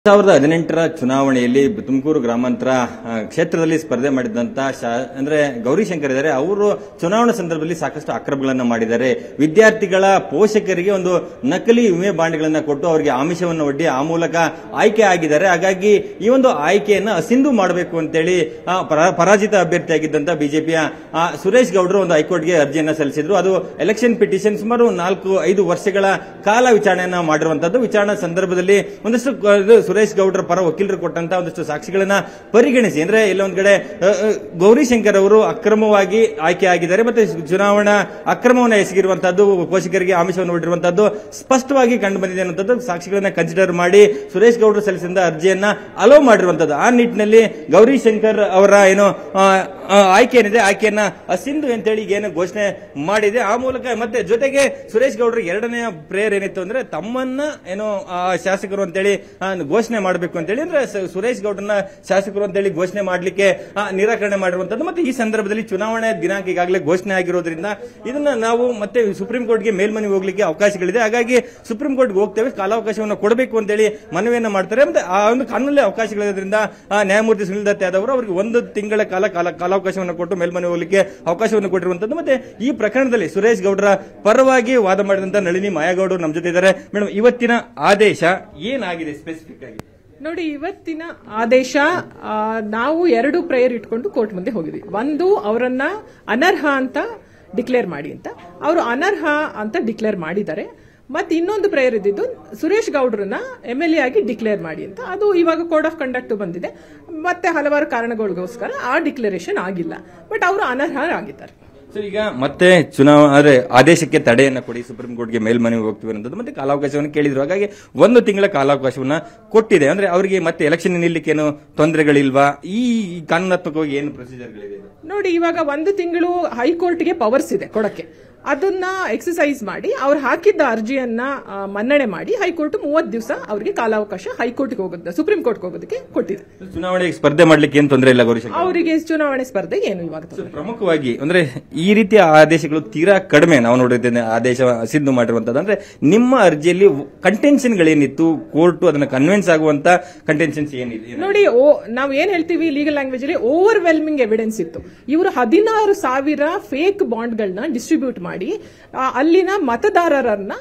ಸಾವಿರದ ಹದಿನೆಂಟರ ಚುನಾವಣೆಯಲ್ಲಿ ತುಮಕೂರು ಗ್ರಾಮಾಂತರ ಆ, ಕ್ಷೇತ್ರದಲ್ಲಿ ಸ್ಪರ್ಧೆ ಮಾಡಿದಂತ ಶಾ- ಅಂದ್ರೆ ಗೌರಿಶಂಕರ್ ಇದ್ದಾರೆ ಅವರು ಚುನಾವಣಾ ಸಂದರ್ಭದಲ್ಲಿ ಸಾಕಷ್ಟು ಅಕ್ರಮಗಳನ್ನ ಮಾಡಿದ್ದಾರೆ ವಿದ್ಯಾರ್ಥಿಗಳ ಪೋಷಕರಿಗೆ ಒಂದು ನಕಲಿ ವಿಮೆ ಬಾಂಡ್ಗಳನ್ನ ಕೊಟ್ಟು ಅವರಿಗೆ ಆಮಿಷವನ್ನು ಒಡ್ಡಿ ಆ ಮೂಲಕ ಆಯ್ಕೆ ಆಗಿದ್ದಾರೆ ಹಾಗಾಗಿ ಈ ಒಂದು ಆಯ್ಕೆಯನ್ನ ಅಸಿಂಧು ಮಾಡಬೇಕು ಅಂತೇಳಿ ಆ, ಪರ- ಪರಾಜಿತ ಅಭ್ಯರ್ಥಿಯಾಗಿದ್ದಂತ ಬಿಜೆಪಿಯ ಸುರೇಶ್ ಗೌಡರು ಒಂದು ಹೈಕೋರ್ಟ್ಗೆ ಅರ್ಜಿಯನ್ನ ಸಲ್ಲಿಸಿದ್ರು ಅದು ಎಲೆಕ್ಷನ್ ಪಿಟಿಷನ್ ಸುಮಾರು ನಾಲ್ಕು ಐದು ವರ್ಷಗಳ ಕಾಲ ವಿಚಾರಣೆಯನ್ನ ಮಾಡಿರುವಂತದ್ದು ವಿಚಾರಣಾ ಸಂದರ್ಭದಲ್ಲಿ ಒಂದಷ್ಟು ಕ- ಇದು ಸುರೇಶ್ ಗೌಡರ ಪರ ವಕೀಲರು ಕೊಟ್ಟಂತ ಒಂದಷ್ಟು ಸಾಕ್ಷಿಗಳನ್ನ ಪರಿಗಣಿಸಿ ಅಂದ್ರೆ ಎಲ್ಲೊಂದ್ ಕಡೆ ಅ, ಅ, ಗೌರಿಶಂಕರ್ ಅವರು ಅಕ್ರಮವಾಗಿ ಆಯ್ಕೆ ಆಗಿದ್ದಾರೆ ಮತ್ತೆ ಚುನಾವಣಾ ಅಕ್ರಮವನ್ನು ಎಸಗಿರುವಂತದ್ದು ಪೋಷಕರಿಗೆ ಆಮಿಷವನ್ನು ಒಡ್ಡಿರುವಂತದ್ದು ಸ್ಪಷ್ಟವಾಗಿ ಕಂಡು ಬಂದಿದೆ ಅನ್ನುವಂಥದ್ದು ಸಾಕ್ಷಿಗಳನ್ನ ಕನ್ಸಿಡರ್ ಮಾಡಿ ಸುರೇಶ್ ಗೌಡರು ಸಲ್ಲಿಸಿದ ಅರ್ಜಿಯನ್ನ ಅಲೋ ಮಾಡಿರುವಂತದ್ದು ಆ ನಿಟ್ಟಿನಲ್ಲಿ ಗೌರಿಶಂಕರ್ ಅವರ ಏನು ಆ, ಆ, ಆಯ್ಕೆ ಏನಿದೆ ಆಯ್ಕೆಯನ್ನ ಅಸಿಂಧು ಅಂತೇಳಿ ಈಗ ಏನು ಘೋಷಣೆ ಮಾಡಿದೆ ಆ ಮೂಲಕ ಮತ್ತೆ ಜೊತೆಗೆ ಸುರೇಶ್ ಗೌಡರ ಎರಡನೆಯ ಪ್ರೇಯರ್ ಏನಿತ್ತು ಅಂದ್ರೆ ತಮ್ಮನ್ನ ಏನು ಆ, ಶಾಸಕರು ಅಂತೇಳಿ ಆ, ಘೋಷಣೆ ಮಾಡಬೇಕು ಅಂತೇಳಿ ಅಂದ್ರೆ ಸ- ಸುರೇಶ್ ಗೌಡರನ್ನ ಶಾಸಕರು ಅಂತೇಳಿ ಘೋಷಣೆ ಮಾಡ್ಲಿಕ್ಕೆ ಆ, ನಿರಾಕರಣೆ ಮಾಡಿರುವಂತದ್ದು ಮತ್ತೆ ಈ ಸಂದರ್ಭದಲ್ಲಿ ಚುನಾವಣೆ ದಿನಾಂಕ ಈಗಾಗಲೇ ಘೋಷಣೆ ಆಗಿರೋದ್ರಿಂದ ಇದನ್ನ ನಾವು ಮತ್ತೆ ಸುಪ್ರೀಂ ಕೋರ್ಟ್ಗೆ ಮೇಲ್ಮನವಿ ಹೋಗ್ಲಿಕ್ಕೆ ಅವಕಾಶಗಳಿದೆ ಹಾಗಾಗಿ ಸುಪ್ರೀಂ ಕೋರ್ಟ್ಗೆ ಹೋಗ್ತೇವೆ ಕಾಲಾವಕಾಶವನ್ನು ಕೊಡಬೇಕು ಅಂತೇಳಿ ಮನವಿಯನ್ನ ಮಾಡ್ತಾರೆ ಮತ್ತೆ ಆ ಒಂದು ಕಾನೂನಲ್ಲಿ ಅವಕಾಶಗಳಿರೋದ್ರಿಂದ ಆ, ನ್ಯಾಯಮೂರ್ತಿ ಸುನಿಲ್ ದತ್ತೆ ಆದವರು ಅವರಿಗೆ ಒಂದು ತಿಂಗಳ ಕಾಲ ಕಾಲ ಕಾಲಾವಕಾಶವನ್ನು ಕೊಟ್ಟು ಮೇಲ್ಮನವಿ ಹೋಗ್ಲಿಕ್ಕೆ ಅವಕಾಶವನ್ನು ಕೊಟ್ಟಿರುವಂತದ್ದು ಮತ್ತೆ ಈ ಪ್ರಕರಣದಲ್ಲಿ ಸುರೇಶ್ ಗೌಡರ ಪರವಾಗಿ ವಾದ ಮಾಡಿದಂತ ನಳಿನಿ ಮಾಯಾಗೌಡರು ನಮ್ಮ ಜೊತೆ ಇದ್ದಾರೆ ಮೇಡಮ್ ಇವತ್ತಿನ ಆದೇಶ ಏನಾಗಿದೆ ಸ್ಪೆಸಿಫಿಕ್ ಆಗಿ ನೋಡಿ ಇವತ್ತಿನ ಆದೇಶ ಆ, ನಾವು ಎರಡು ಪ್ರೇಯರ್ ಇಟ್ಕೊಂಡು ಕೋರ್ಟ್ ಮುಂದೆ ಹೋಗಿದ್ವಿ ಒಂದು ಅವರನ್ನ ಅನರ್ಹ ಅಂತ ಡಿಕ್ಲೇರ್ ಮಾಡಿ ಅಂತ ಅವರು ಅನರ್ಹ ಅಂತ ಡಿಕ್ಲೇರ್ ಮಾಡಿದ್ದಾರೆ ಮತ್ತೆ ಇನ್ನೊಂದು ಪ್ರೇಯರ್ ಇದ್ದಿದ್ದು ಸುರೇಶ್ ಗೌಡ್ರನ್ನ ಎಂ ಎಲ್ ಎ ಆಗಿ ಡಿಕ್ಲೇರ್ ಮಾಡಿ ಅಂತ ಅದು ಇವಾಗ ಕೋಡ್ ಆಫ್ ಕಂಡಕ್ಟ್ ಬಂದಿದೆ ಮತ್ತೆ ಹಲವಾರು ಕಾರಣಗಳಿಗೋಸ್ಕರ ಆ ಡಿಕ್ಲರೇಷನ್ ಆಗಿಲ್ಲ ಬಟ್ ಅವರು ಅನರ್ಹರಾಗಿದ್ದಾರೆ ಸರ್ ಈಗ ಮತ್ತೆ ಚುನಾವ ಅಂದ್ರೆ ಆದೇಶಕ್ಕೆ ತಡೆಯನ್ನ ಕೊಡಿ ಸುಪ್ರೀಂ ಕೋರ್ಟ್ಗೆ ಮೇಲ್ಮನವಿ ಹೋಗ್ತೀವಿ ಅನ್ನೋದು ಮತ್ತೆ ಕಾಲಾವಕಾಶವನ್ನು ಕೇಳಿದ್ರು ಹಾಗಾಗಿ ಒಂದು ತಿಂಗಳ ಕಾಲಾವಕಾಶವನ್ನ ಕೊಟ್ಟಿದೆ ಅಂದ್ರೆ ಅವರಿಗೆ ಮತ್ತೆ ಎಲೆಕ್ಷನ್ ನಿಲ್ಲಕ್ಕೆ ಏನು ತೊಂದರೆಗಳಿಲ್ವಾ ಈ ಕಾನೂನಾತ್ಮಕವಾಗಿ ಏನು ಪ್ರೊಸೀಜರ್ಗಳಿದೆ ನೋಡಿ ಇವಾಗ ಒಂದು ತಿಂಗಳು ಹೈಕೋರ್ಟ್ಗೆ ಪವರ್ಸ್ ಇದೆ ಕೊಡಕ್ಕೆ ಅದನ್ನ ಎಕ್ಸಸೈಸ್ ಮಾಡಿ ಅವ್ರು ಹಾಕಿದ್ದ ಅರ್ಜಿಯನ್ನ ಆ, ಮನ್ನಣೆ ಮಾಡಿ ಹೈಕೋರ್ಟ್ ಮೂವತ್ತು ದಿವಸ ಅವರಿಗೆ ಕಾಲಾವಕಾಶ ಹೈಕೋರ್ಟ್ಗೆ ಹೋಗೋದು ಸುಪ್ರೀಂ ಕೋರ್ಟ್ಗೆ ಹೋಗೋದಕ್ಕೆ ಕೊಟ್ಟಿದೆ ಚುನಾವಣೆಗೆ ಸ್ಪರ್ಧೆ ಮಾಡ್ಲಿಕ್ಕೆ ಏನು ತೊಂದರೆ ಇಲ್ಲ ಗೌರಿಶಂಕರ್ ಅವರಿಗೆ ಚುನಾವಣೆ ಸ್ಪರ್ಧೆ ಏನು ಇವಾಗ ತೊಂದ್ರೆ ಇಲ್ಲ. ಪ್ರಮುಖವಾಗಿ ಅಂದ್ರೆ ಈ ರೀತಿಯ ಆದೇಶಗಳು ತೀರಾ ಕಡಿಮೆ ನಾವು ನೋಡಿದ್ದೇನೆ ಆದೇಶ ಸಿದ್ಧ ಮಾಡಿರುವಂತದ್ದು ಅಂದ್ರೆ ನಿಮ್ಮ ಅರ್ಜಿಯಲ್ಲಿ ಕಂಟೆನ್ಷನ್ ಗಳೇನಿತ್ತು ಕೋರ್ಟ್ ಅದನ್ನ ಕನ್ವಿನ್ಸ್ ಆಗುವಂತ ಕಂಟೆನ್ಷನ್ಸ್ ಏನಿದೆ ನೋಡಿ ಓ ನಾವು ಏನ್ ಹೇಳ್ತೀವಿ ಲೀಗಲ್ ಲ್ಯಾಂಗ್ವೇಜ್ ಅಲ್ಲಿ ಓವರ್ ವೆಲ್ಮಿಂಗ್ ಎವಿಡೆನ್ಸ್ ಇತ್ತು ಇವರು ಹದಿನಾರು ಸಾವಿರ ಫೇಕ್ ಬಾಂಡ್ಗಳನ್ನ ಡಿಸ್ಟ್ರಿಬ್ಯೂಟ್ ಮಾಡಿ ಆ, ಅಲ್ಲಿನ ಮತದಾರರನ್ನ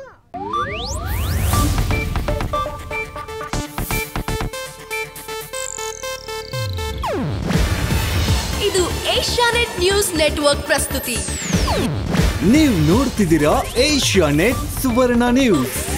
ಇದು ಏಷ್ಯಾನೆಟ್ ನ್ಯೂಸ್ ನೆಟ್ವರ್ಕ್ ಪ್ರಸ್ತುತಿ ನೀವು ನೋಡ್ತಿದ್ದೀರಾ ಏಷ್ಯಾ ನೆಟ್ ಸುವರ್ಣ ನ್ಯೂಸ್